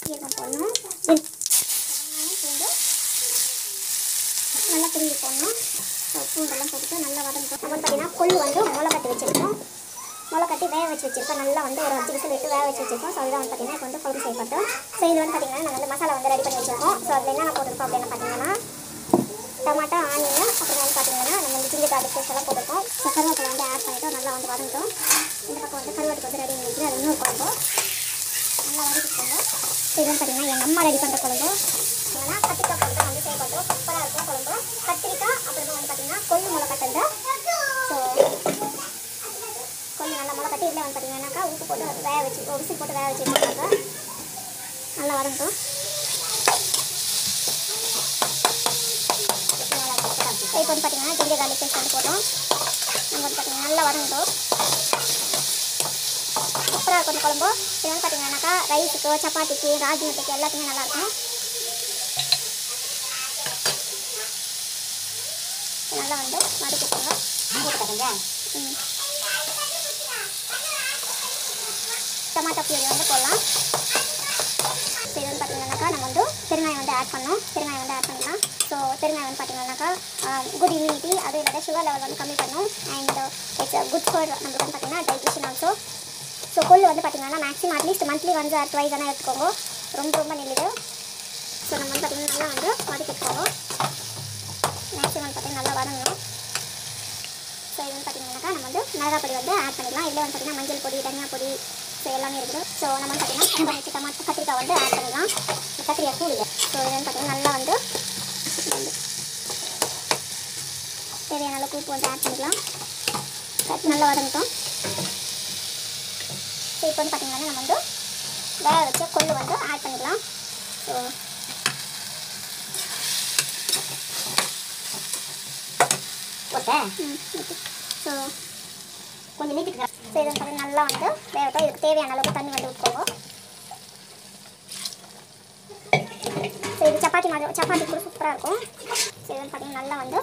சீரகம் போடணும் வெங்காயம் பூண்டு நல்லா திரும்பி போடணும் ஸோ பூண்டெல்லாம் போட்டுட்டு நல்லா வதங்கட்டும் நம்ம பார்த்தீங்கன்னா கொள்ளு வந்து முளை கட்டி வச்சுருக்கோம் முளை கட்டி வேக வச்சு வச்சிருக்கோம் நல்லா வந்து ஒரு அஞ்சு விசில் விட்டு வேக வச்சு வச்சிருக்கோம் ஸோ இதுதான் வந்து பார்த்தீங்கன்னா இப்போ வந்து குழம்பு செய்யப்பட்டோம் ஸோ இது வந்து பார்த்தீங்கன்னா நம்ம வந்து மசாலா வந்து ரெடி பண்ணி வச்சிருக்கோம் ஸோ அதில் என்னென்ன போட்டிருக்கோம் அப்படின்னு பார்த்தீங்கன்னா டமாட்டா ஆனியன் அப்புறம் வந்து பார்த்தீங்கன்னா நம்ம வந்து ஜிஞ்சர் கார்லிக் பேஸ்ட் எல்லாம் போட்டிருக்கோம் ஸோ கருவேப்பிலை வந்து ஆட் பண்ணிவிட்டு நல்லா வந்து வதங்கிட்டோம் இந்த பக்கம் வந்து கருவேட்டுக்கு வந்து ரெடி பண்ணிட்டு அது இன்னொரு குழம்பு நல்லா வதக்கிக்கோங்க ஸோ இது வந்து பார்த்தீங்கன்னா எங்கள் அம்மா ரெடி பண்ணுற குழம்பு ஏன்னா கத்திரிக்காய் குழம்பு வந்து செய்யப்பட்டோம் சூப்பராக இருக்கும் குழம்பு கத்திரிக்காய் அப்புறமா வந்து பார்த்தீங்கன்னா கொள்ளு முளை கட்டுறது ஸோ கொஞ்சம் நல்லா முளை கட்டி இதில் வந்து பார்த்தீங்கன்னாக்கா உப்பு போட்டு அது வேக வச்சு ஒரு விசில் போட்டு வேக வச்சு வச்சுருக்காங்க நல்லா வதங்கட்டும் இப்போ வந்து பார்த்தீங்கன்னா ஜிஞ்சர் கார்லிக் பேஸ்ட் வந்து போட்டோம் நம்ம வந்து பார்த்தீங்கன்னா நல்லா வதங்கட்டும் சூப்பராக இருக்கும் இந்த குழம்பு இது வந்து பார்த்தீங்கன்னாக்கா ரைஸுக்கு சப்பாத்திக்கு ராகி முட்டைக்கு எல்லாத்துக்குமே நல்லாயிருக்கும் நல்லா வந்து வதக்கிக்கோங்க ம் டமாட்டோ பியூரி வந்து போடலாம் ஸோ இது வந்து பார்த்தீங்கன்னாக்கா நம்ம வந்து பெருங்காயம் வந்து ஆட் பண்ணோம் பெருங்காயம் வந்து ஆட் பண்ணலாம் ஸோ பெருங்காயம் வந்து பார்த்தீங்கன்னாக்கா குட் இம்யூனிட்டி அது இல்லாத சுகர் லெவல் வந்து கம்மி பண்ணும் அண்ட் இட்ஸ் குட் ஃபார் நம்மளுக்கு வந்து பார்த்தீங்கன்னா டைஜஷன் ஆல்சோ ஸோ கொள்ளு வந்து பார்த்தீங்கன்னா maximum at least monthly once or twice ஆனால் எடுத்துக்கோங்க ரொம்ப ரொம்ப நல்லது ஸோ நம்ம வந்து பார்த்தீங்கன்னா நல்லா வந்து வதக்கிட்டுக்கோங்க மேக்ஸிமம் பார்த்தீங்கன்னா நல்லா வதங்கணும் ஸோ இது வந்து பார்த்தீங்கன்னாக்கா நம்ம வந்து மிளகா பொடி வந்து ஆட் பண்ணிடலாம் இதில் வந்து பார்த்தீங்கன்னா மஞ்சள் பொடி தனியா பொடி ஸோ எல்லாமே இருக்குது ஸோ நம்ம வந்து பார்த்தீங்கன்னா நம்ம வச்சு டமாட்டோ கத்திரிக்காய் வந்து ஆட் பண்ணிடலாம் கத்திரிக்காய் கூடுது ஸோ இது வந்து பார்த்தீங்கன்னா நல்லா வந்து இது வந்து தேவையான அளவுக்கு உப்பு வந்து ஆட் பண்ணிக்கலாம் கட் நல்லா வதங்கட்டும் ஸோ இப்போ வந்து பார்த்தீங்கன்னா நம்ம வந்து வேக வச்ச கொள்ளு வந்து ஆட் பண்ணிக்கலாம் ஸோ போட்டேன் ஸோ கொஞ்சம் நீட்டுக்கு ஸோ இதை வந்து நல்லா வந்து வேகட்டும் இதுக்கு தேவையான அளவுக்கு தண்ணி வந்து ஊற்றுக்கோங்க ஸோ இது சப்பாத்தி மாதிரி சப்பாத்தி கூட சூப்பராக இருக்கும் ஸோ இது வந்து பார்த்தீங்கன்னா நல்லா வந்து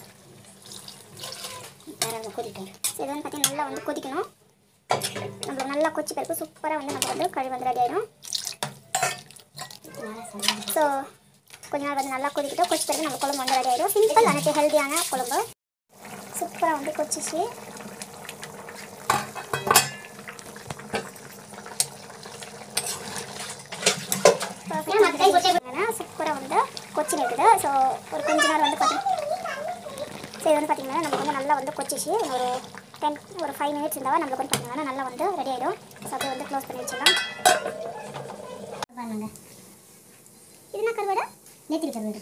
வேற கூட்டிட்டேன் ஸோ இது வந்து பார்த்தீங்கன்னா நல்லா வந்து கொதிக்கணும் நம்மளுக்கு நல்லா கொச்சி பிறகு சூப்பராக வந்து நமக்கு வந்து கறி வந்து ரெடி ஆயிடும் ஸோ கொஞ்ச நாள் வந்து நல்லா கொதிக்கிட்டோம் கொச்சி பிறகு நம்ம குழம்பு வந்து ரெடி ஆயிடும் சிம்பிள் அனைத்து ஹெல்த்தியான குழம்பு சூப்பராக வந்து கொச்சிச்சு சூப்பராக வந்து கொச்சி இருக்குது ஸோ ஒரு கொஞ்ச நாள் வந்து பார்த்தீங்கன்னா ஸோ இது வந்து பார்த்தீங்கன்னா நமக்கு வந்து நல்லா வந்து கொச்சிச்சு ஒரு டென் ஒரு ஃபைவ் மினிட்ஸ் இருந்தால் நம்மளுக்கு வந்து பார்த்தீங்கன்னா நல்லா வந்து ரெடி ஆகிடும் ஸோ அப்படியே வந்து க்ளோஸ் பண்ணி வச்சிடலாம் வாங்க இது என்ன கருவாடை நேத்திரி கருவேடு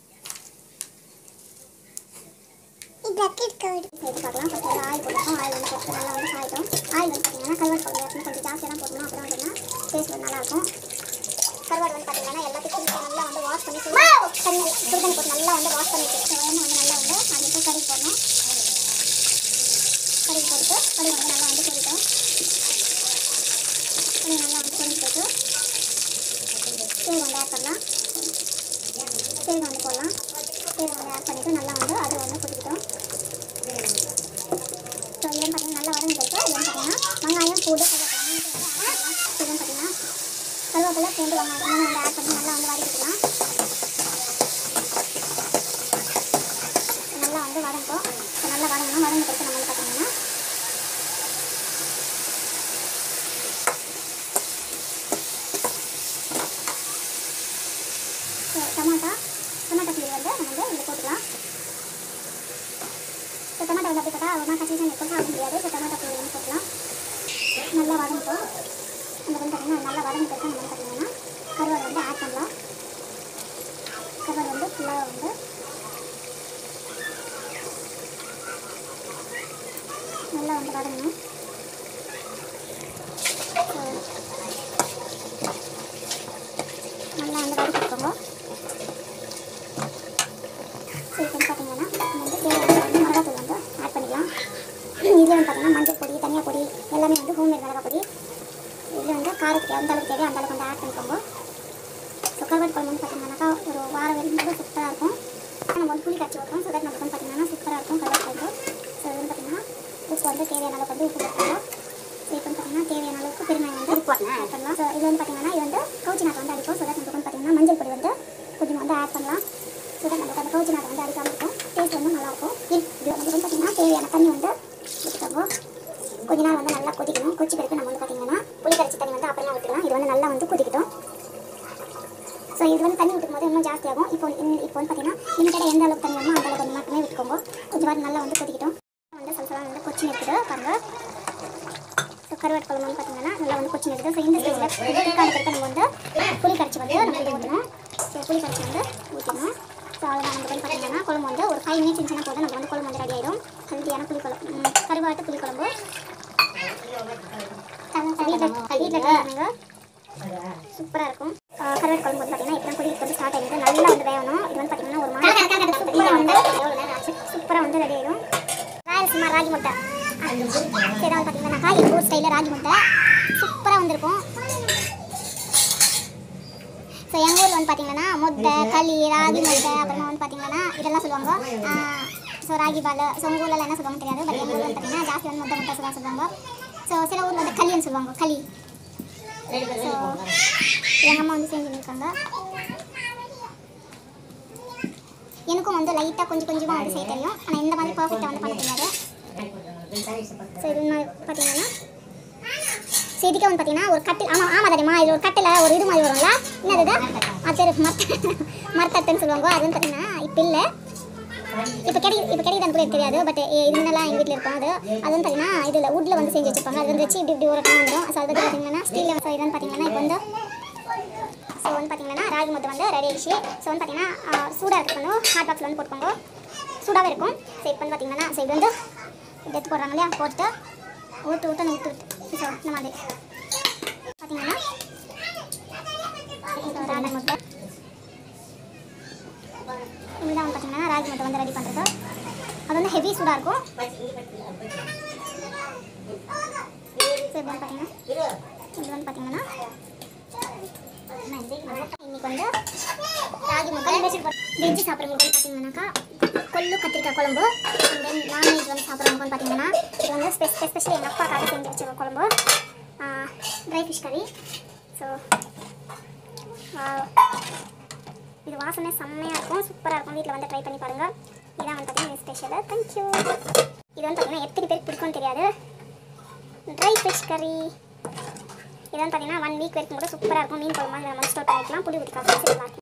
இது பார்க்கலாம் ஃபஸ்ட்டு வந்து ஆயில் போட்டுருக்கோம் ஆயில் வந்து போட்டு நல்லா வந்து காயிட்டோம் ஆயில் வந்து பார்த்தீங்கன்னா கருவாடு குழம்பு எப்பவும் கொஞ்சம் ஜாஸ்தியாக தான் போடணும் அப்புறம் வந்து டேஸ்ட் வந்து நல்லாயிருக்கும் கருவாடு வந்து பார்த்தீங்கன்னா எல்லாத்தையும் நல்லா வந்து வாஷ் பண்ணி சுடு தண்ணி சுடுதண்ணி போட்டு நல்லா வந்து வாஷ் பண்ணி வச்சுருக்கோம் எண்ணெய் வந்து நல்லா வந்து அதுக்கு கறி போடணும் கறி போட்டு கறி வந்து நல்லா வந்து பொரிட்டோம் கறி நல்லா வந்து பொரிச்சு போட்டு சீரகம் வந்து ஆட் பண்ணலாம் சீரகம் வந்து போடலாம் சீரகம் வந்து ஆட் பண்ணிவிட்டு நல்லா வந்து அதை வந்து கொதிக்கிட்டோம் ஸோ இதெல்லாம் பார்த்தீங்கன்னா நல்லா வதங்கி இருக்கு இது வந்து பார்த்தீங்கன்னா வெங்காயம் பூண்டு கருவேப்பிலை மூணுத்தையும் வந்து add பண்ணலாம். இது வந்து பார்த்தீங்கன்னா கருவேப்பிலை பூண்டு வெங்காயம் மூணு வந்து ஆட் பண்ணி நல்லா வந்து வதக்கிக்கலாம் நல்லா வந்து வதங்கும் ஸோ நல்லா வதங்கணும் வதங்க பிறகு நம்ம வந்து பார்த்தீங்கன்னா ஸோ டமாட்டா டமாட்டா பிள்ளை வந்து நம்ம வந்து இதில் போட்டுக்கலாம் ஸோ டமாட்டோ வந்து அப்படி பார்த்தா ஒரு மாதிரி கச்சி இருக்கும் சாப்பிட முடியாது ஸோ டமாட்டோ பிள்ளை வந்து போட்டுக்கலாம் நல்லா வதங்கட்டும் நம்ம வந்து பார்த்தீங்கன்னா நல்லா வதங்கி பிறகு நம்ம வந்து பார்த்தீங்கன்னா கருவாடு வந்து ஆட் பண்ணலாம் கருவாடு வந்து ஃபுல்லாக வந்து நல்லா வந்து வதங்கணும் So, நல்லா வந்து வதக்கிக்கோங்க ஸோ இப்போ வந்து பார்த்தீங்கன்னா நம்ம வந்து தேவையான வந்து மிளகாத்தூள் வந்து ஆட் பண்ணிக்கலாம் இதில் வந்து பார்த்தீங்கன்னா மஞ்சள் பொடி தனியா பொடி எல்லாமே வந்து ஹோம்மேட் மிளகா பொடி இதில் வந்து காரத்துக்கு எந்த அளவுக்கு தேவையோ அந்த அளவுக்கு வந்து ஆட் பண்ணிக்கோங்க ஸோ கருவாட்டு குழம்பு வந்து பார்த்தீங்கன்னாக்கா ஒரு வாரம் வரைக்கும் கூட சூப்பராக இருக்கும் நம்ம வந்து புளி கரைச்சி ஊற்றுறோம் ஸோ தட் நமக்கு வந்து பார்த்தீங்கன்னா சூப்பராக இருக்கும் கருவாட்டு குழம்பு ஸோ இது வந்து பார்த்தீங்கன்னா உப்பு வந்து தேவையான அளவுக்கு வந்து உப்பு போட்டுக்கோங்க ஸோ இப்போ வந்து பார்த்தீங்கன்னா தேவையான அளவுக்கு பெருங்காயம் வந்து போட்டேன் ஆட் பண்ணலாம் ஸோ இது வந்து பார்த்தீங்கன்னா இது வந்து கவுச்சி நாட்டு வந்து அடிக்கும் ஊற்றிக்கலாம் இது வந்து நல்லா வந்து கொதிக்கட்டும் ஸோ இது வந்து தண்ணி ஊற்றும் போது இன்னும் ஜாஸ்தியாகும் இப்போ இந்த- இப்போ வந்து பார்த்தீங்கன்னா லிமிட்டடாக எந்த அளவுக்கு தண்ணி வேணுமோ அந்த அளவுக்கு வந்து மட்டுமே விட்டுக்கோங்க கொஞ்சம் வாரம் நல்லா வந்து கொதிக்கட்டும் வந்து சொல்லலாம் வந்து கொச்சி இருக்குது பாருங்கள் ஸோ கருவாட்டு குழம்பு வந்து பார்த்தீங்கன்னா நல்லா வந்து கொச்சி இருக்குது ஸோ இந்த ஸ்டேஜில் புளிக்காடு இருக்க நம்ம வந்து புளி கரைச்சி வந்து நம்ம வந்து ஊற்றணும் ஸோ புளி கரைச்சி வந்து ஊற்றிடணும் ஸோ அவ்வளோதான் நமக்கு வந்து பார்த்தீங்கன்னா குழம்பு வந்து ஒரு ஃபைவ் மினிட்ஸ் இருந்துச்சுன்னா போதும் நம்ம வந்து குழம்பு வந்து ரெடி ஆகிடும் ஹெல்த்தியான புளி குழம்பு ம், கருவாட்டு புளி குழம்பு வீட்டில் வீட்டில் சூப்பராக இருக்கும் ஆஹ் கருவாட்டு குழம்பு வந்து பார்த்தீங்கன்னா இப்போ கொதிக்க வந்து ஸ்டார்ட் ஆகிடுது நல்லா வந்து வேகணும் இது வந்து பார்த்தீங்கன்னா ஒரு மாதிரி சூப்பராக வந்து எவ்வளோ நேரம் ஆச்சு சூப்பராக வந்து ரெடி ஆயிடும் ராயலசீமா ராகி முட்டை சரி வந்து பார்த்தீங்கன்னாக்கா எங்கள் ஊர் ஸ்டைலில் ராகி முட்டை சூப்பராக வந்திருக்கும் ஸோ எங்கள் ஊரில் வந்து பார்த்தீங்கன்னா முட்டை களி ராகி முட்டை அப்புறமா வந்து பார்த்தீங்கன்னா இதெல்லாம் சொல்லுவாங்க ஸோ ராகி பால் ஸோ உங்கள் ஊரில் என்ன சொல்லுவாங்க தெரியாது பட் எங்கள் ஊரில் வந்து பார்த்தீங்கன்னா ஜாஸ்தி வந்து முட்டை முட்டை சொல்ல சொல்லுவாங்க ஸோ சில ஊரில் வந்து களின்னு சொல்லுவாங்க களி ஸோ எங்கள் அம்மா வந்து செஞ்சுருக்காங்க எனக்கும் வந்து லைட்டாக கொஞ்சம் கொஞ்சமாக வந்து செய்ய தெரியும் ஆனால் இந்த மாதிரி பர்ஃபெக்டாக வந்து பண்ண தெரியாது ஸோ இது மாதிரி பார்த்தீங்கன்னா ஸோ இதுக்கே வந்து பார்த்தீங்கன்னா ஒரு கட்டில் ஆமாம் ஆமாம் தெரியுமா இது ஒரு கட்டில் ஒரு இது மாதிரி வரும்ல என்னது இது அது பேர் மரத்த மரத்தட்டுன்னு சொல்லுவாங்க அது வந்து பார்த்தீங்கன்னா இப்போ இல்லை இப்போ கிடை இப்போ கிடைக்குது எனக்கு தெரியாது பட் இது முன்னெல்லாம் எங்கள் வீட்டில் இருக்கும் அது அது வந்து பார்த்தீங்கன்னா இதில் வுட்டில் வந்து செஞ்சு வச்சிருப்பாங்க அது வந்து வச்சு இப்படி இப்படி ஒரு டைம் வந்துடும் ஸோ அது வந்து பார்த்தீங்கன்னா ஸ்டீலில் ஸோ இது வந்து பார்த்தீங்கன்னா இப்போ வந்து ஸோ வந்து பார்த்தீங்கன்னா ராகி முட்டை வந்து ரெடி ஆயிடுச்சு ஸோ வந்து பார்த்தீங்கன்னா சூடாக இருக்கிறது வந்து ஹாட் பாக்ஸில் வந்து போட்டுக்கோங்க சூடாகவே இருக்கும் ஸோ இப்போ வந்து பார்த்தீங்கன்னா ஸோ இது வந்து இது எடுத்து போடுறாங்க இல்லையா போட்டு ஊற்று ஊற்று ஊற்று ஊற்று ஸோ இந்த மாதிரி பார்த்தீங்கன்னா இப்போ ராகி முட்டை இதுதான் வந்து பார்த்தீங்கன்னா ராகி முட்டை வந்து ரெடி பண்ணுறது அது வந்து ஹெவி சூடாக இருக்கும் ஸோ இது வந்து பார்த்தீங்கன்னா இது வந்து பார்த்தீங்கன்னா இன்னைக்கு வந்து ராகி முட்டை வெஜ்ஜு சாப்பிட்றவங்களுக்கு வந்து பார்த்தீங்கன்னாக்கா கொள்ளு கத்திரிக்காய் குழம்பு அண்ட் தென் நான்வெஜ் வந்து சாப்பிட்றவங்க வந்து பார்த்தீங்கன்னா இது வந்து ஸ்பெஸ் எஸ்பெஷலி எங்கள் அப்பாக்காக செஞ்சு வச்ச குழம்பு ட்ரை ஃபிஷ் கறி ஸோ இது வாசனை செம்மையாக இருக்கும் சூப்பராக இருக்கும் வீட்டில் வந்து ட்ரை பண்ணி பாருங்கள் இதான் வந்து பார்த்தீங்கன்னா ஸ்பெஷலு தேங்க்யூ இது வந்து பார்த்தீங்கன்னா எத்தனை பேருக்கு பிடிக்கும்னு தெரியாது ட்ரை ஃபிஷ் கறி இது வந்து பார்த்தீங்கன்னா ஒன் வீக் வரைக்கும் கூட சூப்பராக இருக்கும் மீன் குழம்பு மாதிரி நம்ம ஸ்டோர் பண்ணிக்கலாம் புளி ஊற்றி காசு